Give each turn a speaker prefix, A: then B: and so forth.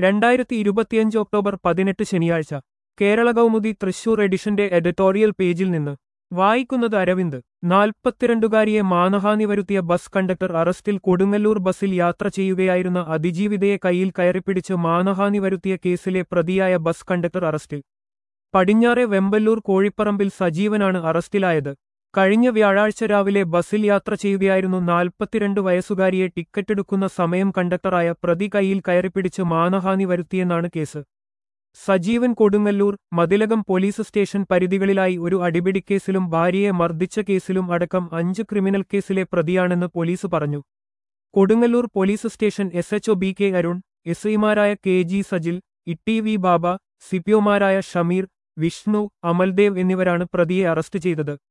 A: രണ്ടായിരത്തി ഇരുപത്തിയഞ്ച് ഒക്ടോബർ പതിനെട്ട് ശനിയാഴ്ച കേരള കൗമുദി തൃശൂർ എഡിഷന്റെ എഡിറ്റോറിയൽ പേജിൽ നിന്ന് വായിക്കുന്നത് അരവിന്ദ് നാൽപ്പത്തിരണ്ടുകാരിയെ മാനഹാനി വരുത്തിയ ബസ് കണ്ടക്ടർ അറസ്റ്റിൽ കൊടുങ്ങല്ലൂർ ബസ്സിൽ യാത്ര ചെയ്യുകയായിരുന്ന അതിജീവിതയെ കയ്യിൽ കയറിപ്പിടിച്ച് മാനഹാനി വരുത്തിയ കേസിലെ പ്രതിയായ ബസ് കണ്ടക്ടർ അറസ്റ്റിൽ പടിഞ്ഞാറെ വെമ്പല്ലൂർ കോഴിപ്പറമ്പിൽ സജീവനാണ് അറസ്റ്റിലായത് കഴിഞ്ഞ വ്യാഴാഴ്ച രാവിലെ ബസ്സിൽ യാത്ര ചെയ്യുകയായിരുന്നു നാൽപ്പത്തിരണ്ട് വയസ്സുകാരിയെ ടിക്കറ്റെടുക്കുന്ന സമയം കണ്ടക്ടറായ പ്രതി കൈയിൽ കയറിപ്പിടിച്ച് മാനഹാനി വരുത്തിയെന്നാണ് case Sajeevan Kodungallur Mathilakam police station പരിധികളിലായി ഒരു അടിപിടിക്കേസിലും ഭാര്യയെ മർദ്ദിച്ച കേസിലും അടക്കം അഞ്ച് ക്രിമിനൽ കേസിലെ പ്രതിയാണെന്ന് പോലീസ് പറഞ്ഞു Kodungallur police station S H O B K Arun S ഐമാരായ K G Sajil Itty V Baba സിപിഒമാരായ ഷമീർ വിഷ്ണു അമൽദേവ് എന്നിവരാണ് പ്രതിയെ അറസ്റ്റ് ചെയ്തത്